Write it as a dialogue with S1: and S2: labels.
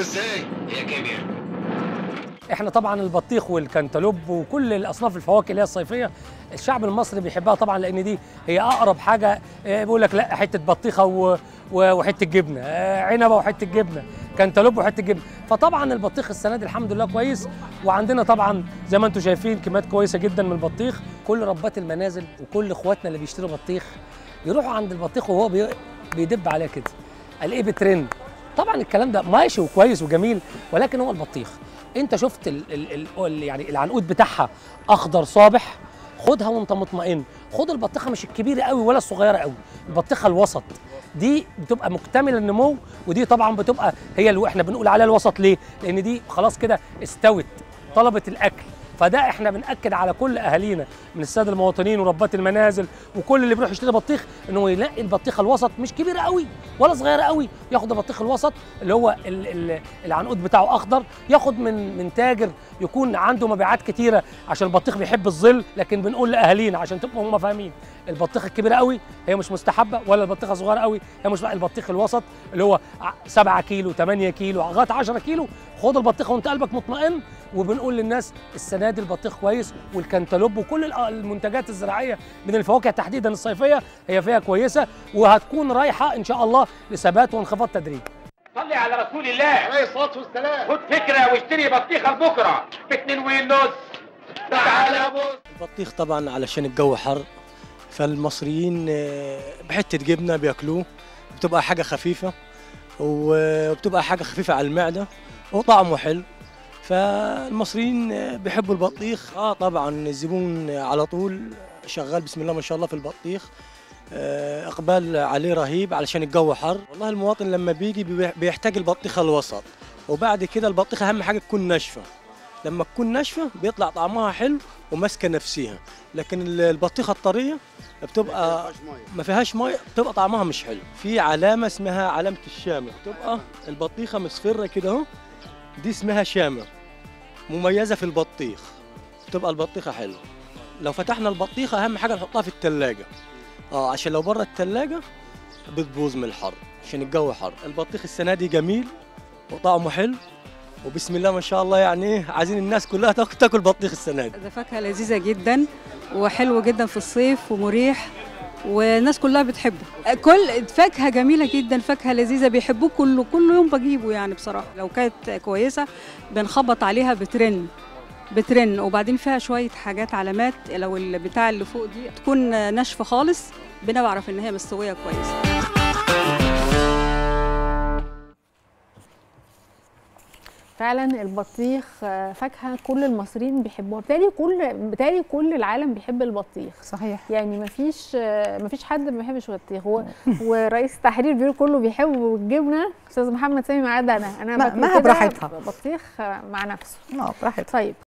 S1: ازاي هي كيمياء
S2: احنا طبعا البطيخ والكنتالوب وكل الاصناف الفواكه اللي هي الصيفيه الشعب المصري بيحبها طبعا لان دي هي اقرب حاجه آه، بيقول لك لا حته بطيخه و- و- وحته جبنه آه، عنبه وحته جبنه كنتالوب وحته جبنه فطبعا البطيخ السنه دي الحمد لله كويس وعندنا طبعا زي ما انتم شايفين كميات كويسه جدا من البطيخ كل ربات المنازل وكل اخواتنا اللي بيشتروا بطيخ يروحوا عند البطيخ وهو بي- بيدب عليه كده قال ايه بترند طبعا الكلام ده ماشي وكويس وجميل ولكن هو البطيخ انت شفت ال ال ال ال يعني العنقود بتاعها اخضر صابح خدها وانت مطمئن خد البطيخه مش الكبيره قوي ولا الصغيره قوي البطيخه الوسط دي بتبقى مكتمله النمو ودي طبعا بتبقى هي اللي احنا بنقول عليها الوسط ليه لان دي خلاص كده استوت طلبت الاكل فده احنا بناكد على كل اهالينا من الساده المواطنين وربات المنازل وكل اللي بيروح يشتري بطيخ انه يلاقي البطيخه الوسط مش كبيره قوي ولا صغيره قوي ياخد البطيخ الوسط اللي هو ال- ال- العنقود بتاعه اخضر ياخد من من تاجر يكون عنده مبيعات كتيره عشان البطيخ بيحب الظل لكن بنقول لاهالينا عشان تبقوا هم فاهمين البطيخه الكبيره قوي هي مش مستحبه ولا البطيخه صغيره قوي هي مش البطيخ الوسط اللي هو 7 كيلو 8 كيلو لغايه 10 كيلو خد البطيخه وانت قلبك مطمئن وبنقول للناس السنه دي البطيخ كويس والكنتالوب وكل ال- المنتجات الزراعيه من الفواكه تحديدا الصيفيه هي فيها كويسه وهتكون رايحه ان شاء الله لثبات وانخفاض تدريجي
S3: صلي على رسول الله
S1: عليه الصلاه والسلام
S3: خد فكره واشتري بطيخه لبكره باتنين ونص تعالى بص
S4: البطيخ طبعا علشان الجو حر فالمصريين آه، بحته جبنه بياكلوه بتبقى حاجه خفيفه وبتبقى حاجه خفيفه على المعده وطعمه حلو فالمصريين آه، بيحبوا البطيخ اه طبعا الزبون على طول شغال بسم الله ما شاء الله في البطيخ آه، اقبال عليه رهيب علشان الجو حر والله المواطن لما بيجي بيح- بيحتاج البطيخه الوسط وبعد كده البطيخه اهم حاجه تكون ناشفه لما تكون ناشفه بيطلع طعمها حلو وماسكه نفسها لكن ال- البطيخه الطريه بتبقى ما فيهاش ميه بتبقى طعمها مش حلو في علامه اسمها علامه الشامه بتبقى البطيخه مصفره كده اهو دي اسمها شامه مميزه في البطيخ بتبقى البطيخه حلوه لو فتحنا البطيخه اهم حاجه نحطها في التلاجة اه عشان لو بره التلاجة بتبوظ من الحر عشان الجو حر البطيخ السنه دي جميل وطعمه حلو وبسم الله ما شاء الله يعني ايه عايزين الناس كلها تاكل تاكل بطيخ السنه دي
S5: ده فاكهة لذيذة جدا وحلو جدا في الصيف ومريح والناس كلها بتحبه كل فاكهة جميلة جدا فاكهة لذيذة بيحبوه كله كل يوم بجيبه يعني بصراحة لو كانت كويسة بنخبط عليها بترن بترن وبعدين فيها شوية حاجات علامات لو البتاع اللي فوق دي تكون ناشفة خالص بنعرف ان هي مستوية كويس
S6: فعلا البطيخ آه، فاكهه كل المصريين بيحبوها بالتالي كل بالتالي كل العالم بيحب البطيخ
S7: صحيح
S6: يعني مفيش آه، مفيش حد ما بيحبش البطيخ هو ورئيس التحرير بيقول كله بيحبه والجبنه استاذ محمد سامي ما عدا انا انا
S7: ما-
S6: باكل
S7: ما
S6: كده
S7: براحتها.
S6: بطيخ آه، مع نفسه
S7: اه براحتك
S6: طيب